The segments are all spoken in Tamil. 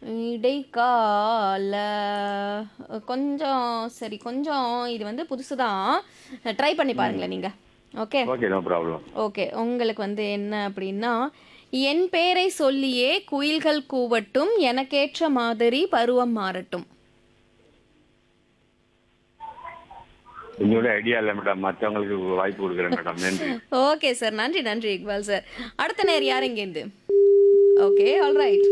இடைக்கால கொஞ்சம் சரி கொஞ்சம் இது வந்து புதுசு தான் ட்ரை பண்ணி பாருங்களேன் நீங்கள் okay okay no problem okay உங்களுக்கு வந்து என்ன அப்படின்னா என் பேரை சொல்லியே குயில்கள் கூவட்டும் எனக்கேற்ற மாதிரி பருவம் மாறட்டும் என்னோட ஐடியா இல்லை மேடம் மற்றவங்களுக்கு வாய்ப்பு கொடுக்குறேன் மேடம் நன்றி ஓகே சார் நன்றி நன்றி இக்பால் சார் அடுத்த நேர் யார் இங்கேருந்து ஓகே ஆல்ரைட்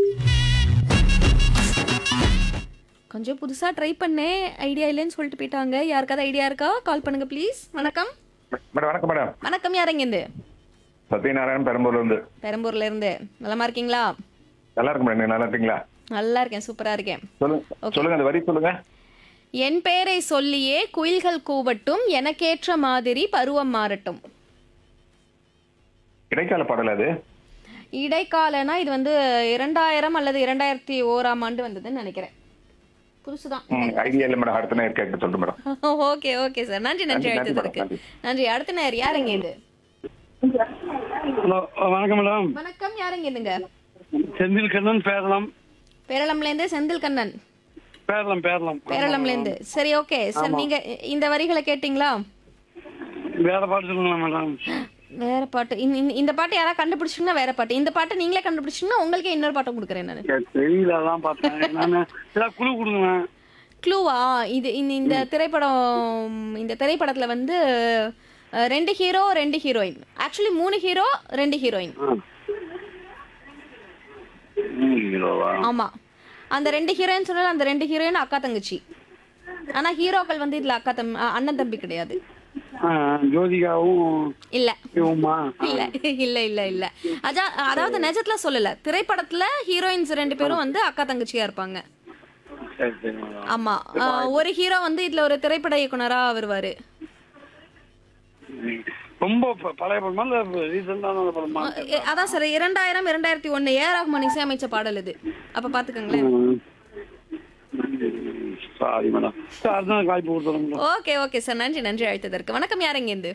கொஞ்சம் புதுசாக ட்ரை பண்ணேன் ஐடியா இல்லைன்னு சொல்லிட்டு போயிட்டாங்க யாருக்காவது ஐடியா இருக்கா கால் பண்ணுங்க ப்ளீஸ் வணக்கம் மேடம் வணக்கம் மேடம் வணக்கம் யார் இங்கேருந்து சத்யநாராயண் பெரம்பூர்ல இருந்து பெரம்பூர்ல இருந்து நலமா இருக்கீங்களா நல்லா இருக்கு மேடம் நீங்க நல்லா இருக்கீங்களா நல்லா இருக்கேன் சூப்பரா இருக்கேன் சொல்லுங்க சொல்லுங்க அந்த வரி சொல்லுங்க என் பெயரை சொல்லியே குயில்கள் கூவட்டும் எனக்கேற்ற மாதிரி பருவம் மாறட்டும் இடைக்கால பாடல் அது இடைக்காலனா இது வந்து இரண்டாயிரம் அல்லது இரண்டாயிரத்தி ஓராம் ஆண்டு வந்ததுன்னு நினைக்கிறேன் புதுசுதான் ஐடியா இல்லை மேடம் அடுத்த நேரம் கேட்க சொல்லுங்க மேடம் ஓகே ஓகே சார் நன்றி நன்றி நன்றி, அழைத்ததற்கு நன்றி. நன்றி அடுத்த நேர் யாருங்க இது ஹலோ வணக்கம் மேடம் வணக்கம் யாருங்க இதுங்க செந்தில் கண்ணன் பேரளம் பேரளம்ல இருந்து செந்தில் கண்ணன் பேரளம் பேரளம் பேரளம்ல இருந்து சரி ஓகே சார் நீங்க இந்த வரிகளை கேட்டிங்களா வேற பாட்டு சொல்லுங்களா மேடம் வேற பாட்டு இந்த- இந்த- இந்த பாட்டு யாராவது கண்டுபிடிச்சிங்கன்னா வேற பாட்டு இந்த பாட்டு நீங்களே கண்டுபிடிச்சிங்கன்னா உங்களுக்கே இன்னொரு பாட்டு கொடுக்குறேன் நான் தெரியல அதான் பார்த்தேன் நான் ஏதாவது குழு கொடுங்களேன் க்ளூவா இது இந்த இந்த திரைப்படம் இந்த திரைப்படத்துல வந்து அஹ், ரெண்டு ஹீரோ ரெண்டு ஹீரோயின் ஆக்சுவலி மூணு ஹீரோ ரெண்டு ஹீரோயின் ஹீரோவா ஆமா அந்த ரெண்டு ஹீரோயின் சொன்னால அந்த ரெண்டு ஹீரோயின் அக்கா தங்கச்சி ஆனா ஹீரோக்கள் வந்து இதுல அக்கா தம் அ- அண்ணன் தம்பி கிடையாது ஜோதிகாவும் இல்ல இவமா இல்ல இல்ல இல்ல இல்ல அஜா அதாவது நிஜத்துல சொல்லல திரைப்படத்துல ஹீரோயின்ஸ் ரெண்டு பேரும் வந்து அக்கா தங்கச்சியா இருப்பாங்க சரி சரி மேடம் ஆமா அஹ், ஒரு ஹீரோ வந்து இதுல ஒரு திரைப்பட இயக்குனரா வருவாரு ரொம்ப ப- பழைய படமா இல்ல ரீசெண்டான படமா எ- அதான் சார் இரண்டாயிரம் இரண்டாயிரத்தி ஒன்னு ஏ ரஹ்மான் இசையமைச்ச பாடல் இது அப்ப பாத்துக்கோங்களேன் சாரி மேடம் அடுத்த நாள் வாய்ப்பு கொடுத்துறோம் மேடம் ஓகே ஓகே சார் நன்றி நன்றி அழைத்ததற்கு வணக்கம் யாருங்க இருந்து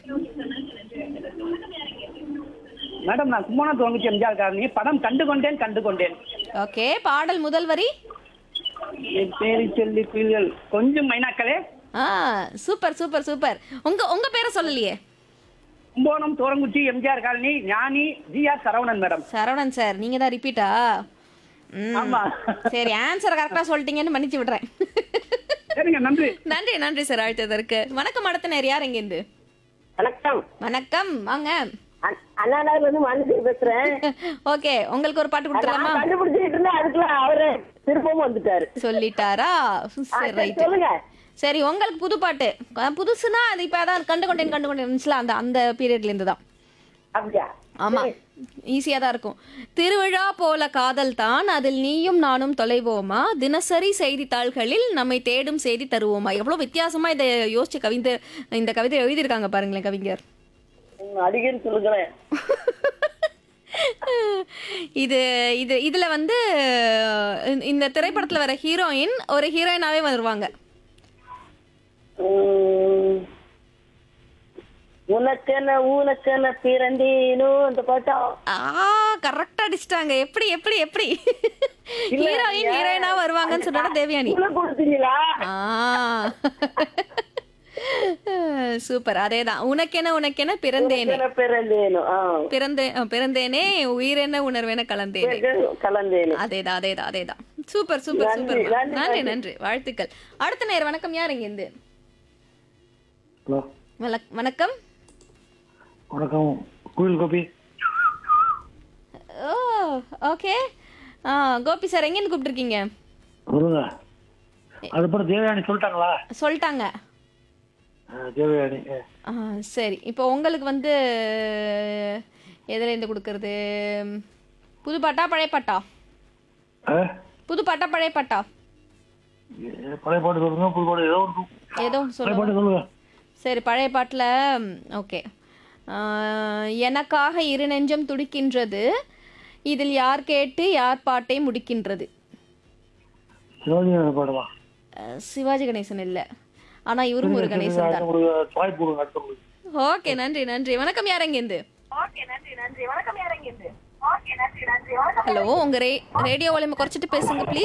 மேடம் நான் கும்பகோணம் தொகுதி எம்ஜிஆர் காரணி படம் கண்டு கொண்டேன் கண்டு கொண்டேன் ஓகே பாடல் முதல் வரி என் பேரை சொல்லி புயல்கள் கொஞ்சம் மைனாக்களே ஆ சூப்பர் சூப்பர் சூப்பர் உங்க உங்க பேரை சொல்லலையே கும்பகோணம் தோரங்குச்சி MGR colony Gnani G R Saravanan madam Saravanan sir நீங்க தான் ரிப்பீட்டா ஆமா சரி ஆன்சர் கரெக்டா சொல்லிட்டீங்கன்னு மன்னிச்சு விடுறேன் சரிங்க நன்றி நன்றி நன்றி சார் அழைத்ததற்கு வணக்கம் அடுத்த நேர் யார் இங்க இருந்து வணக்கம் வணக்கம் வாங்க அண்ணா- அண்ணா நகர்ல இருந்து மனுஷன் பேசுறேன் ஓகே உங்களுக்கு ஒரு பாட்டு கொடுத்துடலாமா நான் கண்டுபிடிச்சிட்டு இருந்தேன் அதுக்குள்ள அவரு திருப்பவும் வந்துட்டாரு சொல்லிட்டாரா ஆ, சரி சரி, ரைட் சொல்லுங்க சரி உங்களுக்கு புது பாட்டு அஹ் புதுசுனா அது இப்போ அதான் கண்டு கொண்டேன் கண்டு கொண்டேன் இருந்துச்சுல அந்த அந்த பீரியட்ல இருந்து தான் அப்படியா ஆமா ஈஸியா தான் இருக்கும் திருவிழா போல காதல் தான் அதில் நீயும் நானும் தொலைவோமா தினசரி செய்தித்தாள்களில் நம்மை தேடும் செய்தி தருவோமா எவ்வளவு வித்தியாசமா இதை யோசிச்சு கவிஞர் இந்த கவிதை எழுதியிருக்காங்க பாருங்களேன் கவிஞர் ம், அடிக்கடி சொல்லுங்களேன் இது இது இதுல வந்து இந்த- இந்த திரைப்படத்துல வர ஹீரோயின் ஒரு ஹீரோயினாவே வருவாங்க ம், உனக்கென உனக்கென பிறந்தேனோ அந்த பாட்டா ஆ கரெக்டா அடிச்சிட்டாங்க எப்படி எப்படி எப்படி ஹீரோயின் ஹீரோயினா வருவாங்கன்னு சொன்னா தேவயானி உள்ள கொடுத்தீங்களா ஆ சூப்பர் அதேதான் உனக்கென உனக்கென பிறந்தேனே உனக்கென பிறந்தேனோ ஆ பிறந்தே அ, பிறந்தேனே உயிரென உணர்வென கலந்தேனே கலந்தேனோ அதேதான் அதேதான் அதேதான் சூப்பர் சூப்பர் நன்றி, சூப்பர் நன்றி, நன்றி நன்றி வாழ்த்துக்கள் அடுத்த நேரம் வணக்கம் யார் இங்க இருந்து ஹலோ வணக்- வணக்கம் வணக்கம் கோயில் கோபி ஓ ஓகே ஆ கோபி சார் எங்கேருந்து கூப்பிட்டுருக்கீங்க சொல்லுங்க அதுக்கப்புறம் தேவயானி சொல்லிட்டாங்களா சொல்லிட்டாங்க தேவயானி ஆ சரி இப்போ உங்களுக்கு வந்து எதுல இருந்து கொடுக்கறது புது பாட்டா பழைய பாட்டா புது பாட்டா பழைய பாட்டா பழைய பாட்டு சொல்லுங்க புது பாட்டு ஏதோ ஒன்று ஏதோ பழைய சொல்லுங்க பாட்டு சொல்லுங்க சரி பழைய பாட்டில் ஓகே எனக்காக இரு நெஞ்சம் துடிக்கின்றது இதில் யார் கேட்டு யார் பாட்டை முடிக்கின்றது சிவாஜி பாடுவா அஹ், சிவாஜி கணேசன் இல்லை ஆனா இவரும் ஒரு கணேசன் தான் உங்களுக்கு வாய்ப்பு கொடுங்க அடுத்த உங்களுக்கு ஓகே நன்றி நன்றி வணக்கம் யார் எங்கேருந்து ஹலோ உங்க ரே ரேடியோ வால்யூம் குறைச்சிட்டு பேசுங்க ப்ளீஸ்